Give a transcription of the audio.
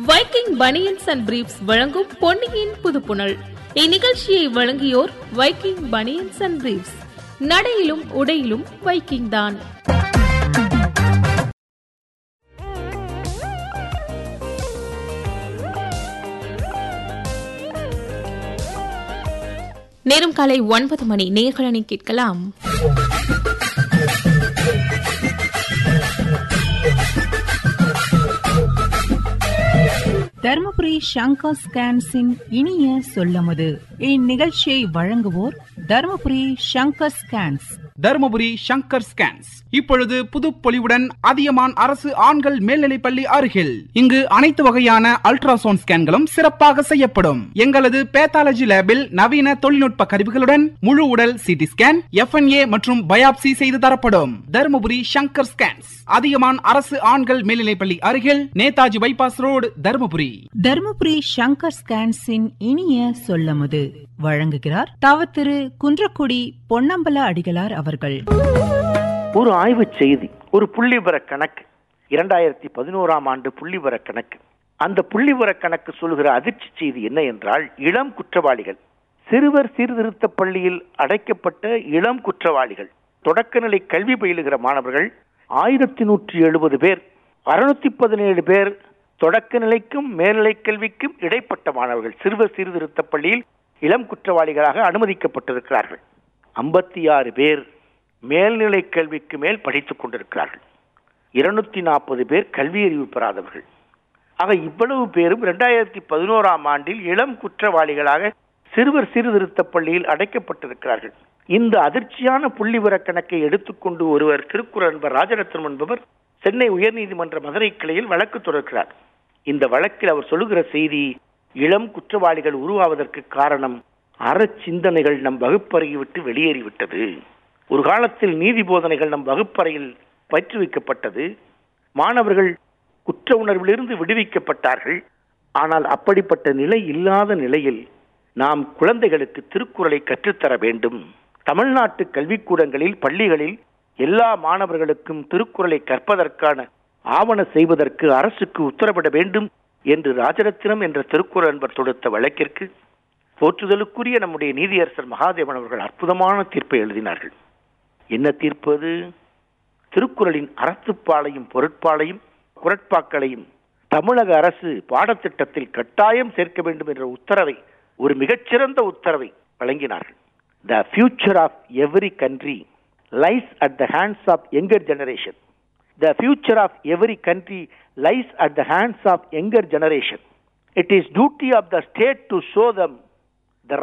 Viking banians and briefs வழங்கும் பொன்னியின் புதுப்புணல் இந்நிகழ்ச்சியை வழங்கியோர் வைக்கிங் பனியன்ஸ் அண்ட் பிரீப்ஸ் நடையிலும் உடையிலும் வைக்கிங் தான் நேரம் காலை ஒன்பது மணி நேர்களை கேட்கலாம் தருமபுரி ஷங்கர் ஸ்கேன்ஸின் இனிய சொல்லமுது இந்நிகழ்ச்சியை வழங்குவோர் தருமபுரி ஷங்கர் ஸ்கேன்ஸ் தருமபுரி சங்கர் ஸ்கேன்ஸ் இப்பொழுது புதுப்பொலிவுடன் அதியமான் அரசு ஆண்கள் மேல்நிலைப்பள்ளி அருகில் இங்கு அனைத்து வகையான அல்ட்ராசவுண்ட் ஸ்கேன்களும் சிறப்பாக செய்யப்படும் எங்களது பேத்தாலஜி லேபில் நவீன தொழில்நுட்ப கருவிகளுடன் முழு உடல் சிடி ஸ்கேன் எஃப்என்ஏ மற்றும் பயாப்சி செய்து தரப்படும் தருமபுரி சங்கர் ஸ்கேன்ஸ் அதியமான் அரசு ஆண்கள் மேல்நிலைப்பள்ளி அருகில் நேதாஜி பைபாஸ் ரோடு தருமபுரி தருமபுரி ஷங்கர் ஸ்கேன்ஸின் இனிய சொல்லமுது வழங்குகிறார் தவத்திரு குன்றக்குடி பொன்னம்பல அடிகளார் அவர்கள் ஒரு ஆய்வுச் செய்தி ஒரு புள்ளிவிவர கணக்கு இரண்டாயிரத்தி பதினோராம் ஆண்டு புள்ளிவிவர கணக்கு அந்த புள்ளிவிவர கணக்கு சொல்கிற அதிர்ச்சி செய்தி என்ன என்றால் இளம் குற்றவாளிகள் சிறுவர் சீர்திருத்த பள்ளியில் அடைக்கப்பட்ட இளம் குற்றவாளிகள் தொடக்கநிலை கல்வி பயிலுகிற மாணவர்கள் ஆயிரத்தி நூற்றி எழுபது பேர் அறுநூத்தி பதினேழு பேர் தொடக்க நிலைக்கும் மேல்நிலை கல்விக்கும் இடைப்பட்ட மாணவர்கள் சிறுவர் சீர்திருத்த பள்ளியில் இளம் குற்றவாளிகளாக அனுமதிக்கப்பட்டிருக்கிறார்கள் ஐம்பத்தி ஆறு பேர் மேல்நிலை கல்விக்கு மேல் படித்துக் கொண்டிருக்கிறார்கள் இருநூத்தி நாற்பது பேர் கல்வி அறிவு பெறாதவர்கள் ஆக இவ்வளவு பேரும் இரண்டாயிரத்தி பதினோராம் ஆண்டில் இளம் குற்றவாளிகளாக சிறுவர் சீர்திருத்த பள்ளியில் அடைக்கப்பட்டிருக்கிறார்கள் இந்த அதிர்ச்சியான புள்ளிவிவர கணக்கை எடுத்துக்கொண்டு ஒருவர் திருக்குறள் என்பவர் ராஜரத்னம் என்பவர் சென்னை உயர்நீதிமன்ற மதுரை கிளையில் வழக்கு தொடர்கிறார் இந்த வழக்கில் அவர் சொல்லுகிற செய்தி இளம் குற்றவாளிகள் உருவாவதற்கு காரணம் அறச்சிந்தனைகள் நம் வகுப்பறையை விட்டு வெளியேறிவிட்டது ஒரு காலத்தில் நீதி போதனைகள் நம் வகுப்பறையில் பயிற்றுவிக்கப்பட்டது மாணவர்கள் குற்ற உணர்விலிருந்து விடுவிக்கப்பட்டார்கள் ஆனால் அப்படிப்பட்ட நிலை இல்லாத நிலையில் நாம் குழந்தைகளுக்கு திருக்குறளை கற்றுத்தர வேண்டும் தமிழ்நாட்டு கல்விக்கூடங்களில் பள்ளிகளில் எல்லா மாணவர்களுக்கும் திருக்குறளை கற்பதற்கான ஆவண செய்வதற்கு அரசுக்கு உத்தரவிட வேண்டும் என்று ராஜரத்தினம் என்ற திருக்குறள் என்பர் தொடுத்த வழக்கிற்கு போற்றுதலுக்குரிய நம்முடைய நீதியரசர் மகாதேவன் அவர்கள் அற்புதமான தீர்ப்பை எழுதினார்கள் என்ன தீர்ப்பு அது திருக்குறளின் அறத்துப்பாலையும் பொருட்பாலையும் குரட்பாக்களையும் தமிழக அரசு பாடத்திட்டத்தில் கட்டாயம் சேர்க்க வேண்டும் என்ற உத்தரவை ஒரு மிகச்சிறந்த உத்தரவை வழங்கினார்கள் the future of every country lies at the hands of younger generation the future of every country lies at the hands of younger generation it is duty of the state to show them